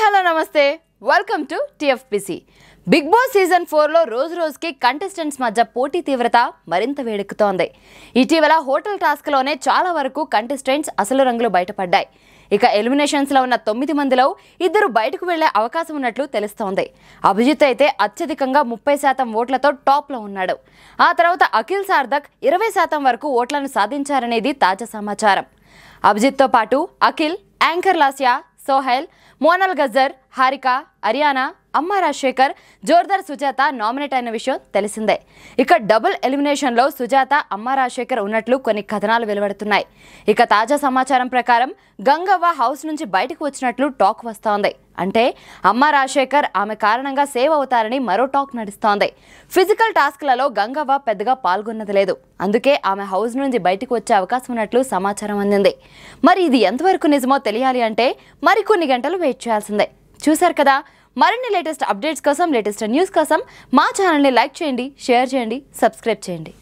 hello నమస్తే welcome to TFPC Bigg Boss season ఫోర్లో రోజు రోజుకి కంటెస్టెంట్స్ మధ్య పోటీ తీవ్రత మరింత వేడెక్కుతోంది ఇటీవల హోటల్ టాస్క్లోనే చాలా వరకు కంటెస్టెంట్స్ అసలు రంగులు బయటపడ్డాయి ఇక ఎలిమినేషన్స్లో ఉన్న తొమ్మిది మందిలో ఇద్దరు బయటకు వెళ్లే అవకాశం ఉన్నట్లు తెలుస్తోంది అభిజిత్ అయితే అత్యధికంగా ముప్పై శాతం ఓట్లతో టాప్లో ఉన్నాడు ఆ తర్వాత అఖిల్ సార్దక్ ఇరవై శాతం వరకు ఓట్లను సాధించారనేది తాజా సమాచారం అభిజిత్తో పాటు అఖిల్ యాంకర్ లాస్యా సోహెల్ మోనల్ గజర్ హారిక అరియానా అమ్మ రాజశేఖర్ జోర్దార్ సుజాత నామినేట్ అయిన విషయం తెలిసిందే ఇక డబుల్ ఎలిమినేషన్లో సుజాత అమ్మ రాజశేఖర్ ఉన్నట్లు కొన్ని కథనాలు వెలువడుతున్నాయి ఇక తాజా సమాచారం ప్రకారం గంగవ్వ హౌస్ నుంచి బయటకు వచ్చినట్లు టాక్ వస్తోంది అంటే అమ్మ రాజశేఖర్ ఆమె కారణంగా సేవ్ అవుతారని మరో టాక్ నడుస్తోంది ఫిజికల్ టాస్క్లలో గంగవ్వ పెద్దగా పాల్గొన్నది లేదు అందుకే ఆమె హౌస్ నుంచి బయటకు వచ్చే అవకాశం ఉన్నట్లు సమాచారం అందింది మరి ఇది ఎంతవరకు నిజమో తెలియాలి అంటే మరికొన్ని గంటలు వెయిట్ చేయాల్సిందే చూశారు కదా మరిన్ని లేటెస్ట్ అప్డేట్స్ కోసం లేటెస్ట్ న్యూస్ కోసం మా ఛానల్ని లైక్ చేయండి షేర్ చేయండి సబ్స్క్రైబ్ చేయండి